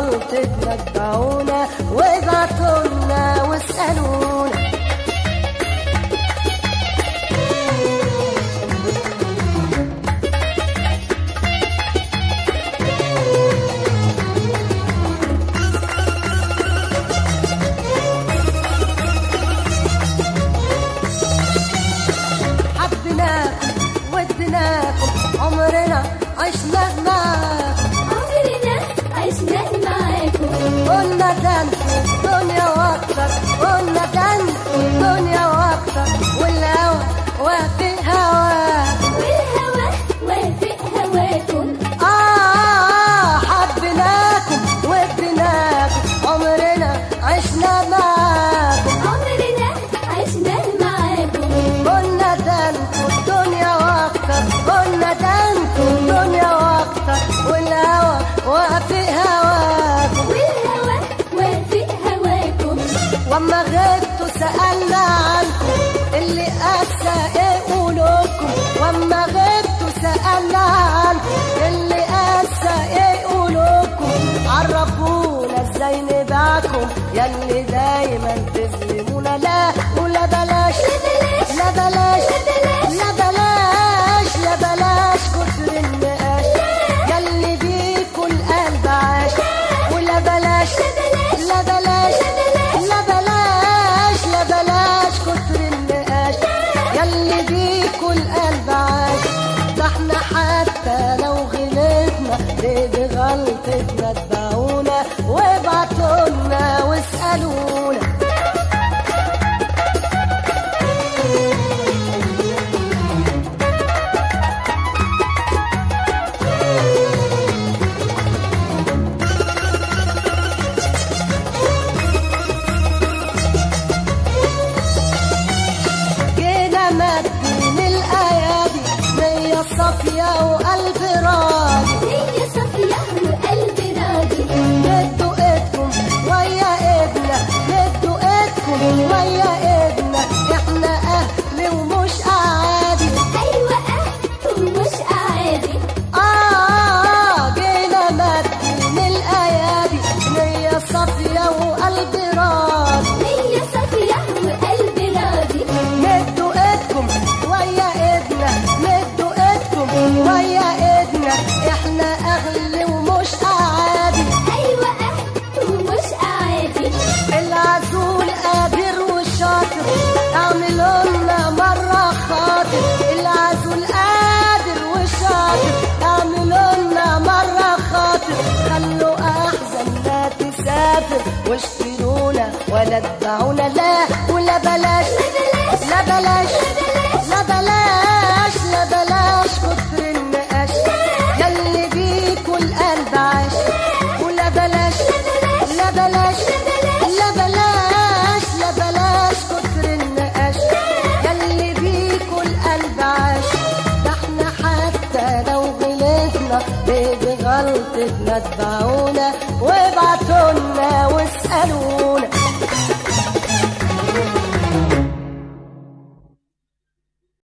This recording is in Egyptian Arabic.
بغلطتنا اتبعونا وابعتولنا واسألونا حبيناكم وديناكم عمرنا عشنا معاكم عمرنا عشنا معاكم قلنا ده انتوا دنيا واكتر قلنا ده انتوا دنيا واكتر والهوى وافق هواكم والهوى وافق هواكم آه حبيناكم وديناكم عمرنا عشنا معاكم عمرنا عشنا معاكم قلنا ده انتوا الدنيا واكتر قلنا ده انتوا الدنيا واكتر والهوى وافق هواكم والهوى وافق هواكم واما غبتوا سألنا عنكم اللي قاسى ايه قولوكم واما غبتوا سألنا عنكم اللي قاسى ايه قولوكم عرفونا ازاي نبعكم ياللي دايما تظلمونا لا ولا بلاش لا بلاش لا بلاش لا بلاش كتر النقاش ياللي بيكوا القلب عاش ولا بلاش لا بلاش لا بلاش لا بلاش كتر النقاش ياللي بيكوا القلب عاش ده احنا حتى لو غلطنا ليه بغلطتنا اتبعونا وابعتولنا واسألونا جينا مدين الأيادي مية صافية وقلب راضي هي صفية وقلب راضي مدوا ايدكم ويا ايدنا مدوا ايدكم ويا ايدنا احنا اهل ومش اعادي أيوة أهل ومش أعادي اه جينا مدين الايادي مية صافية وقلب راضي هي صفية وقلب راضي مدوا ايدكم ويا ايدنا مدوا ايدكم ويا ايدنا احنا اهل ومش اعادي أيوة أهل ومش أعادي العزول قادر وشاطر اعملوا لنا مرة خاطر العزول قادر وشاطر اعملوا لنا مرة خاطر خلوا احزاننا تسافر واشترونا ولا اتبعونا لا ولا بلاش لا بلاش لا بلاش لا بلاش كتر النقاش ياللي بيكوا القلب عاش ولا بلاش لا بلاش لا بلاش لا بلاش كتر النقاش ياللي بيكوا القلب عاش ده احنا حتى لو غلطنا بغلطتنا اتبعونا وابعتولنا واسألونا